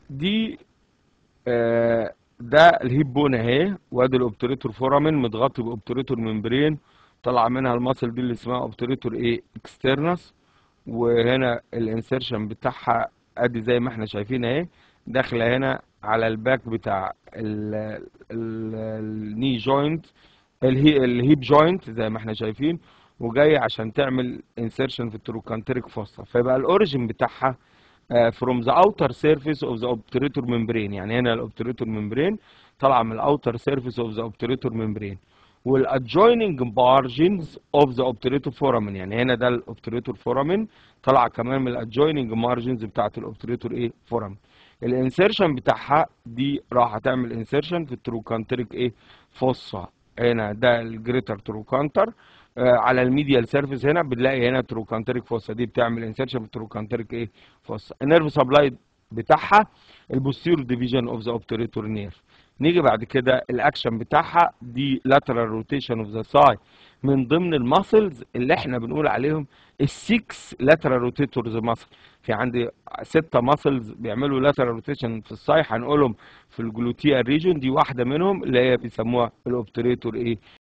دي آه ده الهيب بون اهي وادي الاوبتريتور فورامين متغطي باوبتريتور ممبرين طالعه منها الماسل دي اللي اسمها اوبتريتور ايه اكسترنس وهنا الانسيرشن بتاعها ادي زي ما احنا شايفين اهي داخله هنا على الباك بتاع الني جوينت الهيب جوينت زي ما احنا شايفين وجاي عشان تعمل انسيرشن في التروكانتريك فوسا فيبقى الاوريجن بتاعها فروم ذا اوتر سيرفيس اوف ذا اوبتريتور ممبرين يعني هنا الاوبتريتور ممبرين طالعه من الاوتر سيرفيس اوف ذا اوبتريتور ممبرين والادجويننج مارجنز اوف ذا اوبتريتور فورامين يعني هنا ده الاوبتريتور فورامين طالعه كمان من الادجويننج مارجنز بتاعت الاوبتريتور ايه فورامين الانسيرشن بتاعها دي راح هتعمل انسيرشن في التروكانتريك ايه فوسا هنا ده الجريتر تروكانتر آه على الميديال سيرفيس هنا بنلاقي هنا تروكانتريك فوسا دي بتعمل انسيرشن في التروكانتريك ايه فوسا النيرف سبلاي بتاعها البوستيرور ديفيجن اوف ذا اوبتريتور نيرف نيجي بعد كده الاكشن بتاعها دي lateral روتيشن اوف ذا ساي من ضمن الماسلز اللي احنا بنقول عليهم السكس lateral روتيتورز ماسل في عندي ستة ماسلز بيعملوا lateral روتيشن في الساي هنقولهم في الجلوتيال ريجون دي واحده منهم اللي هي بيسموها الاوبتريتور ايه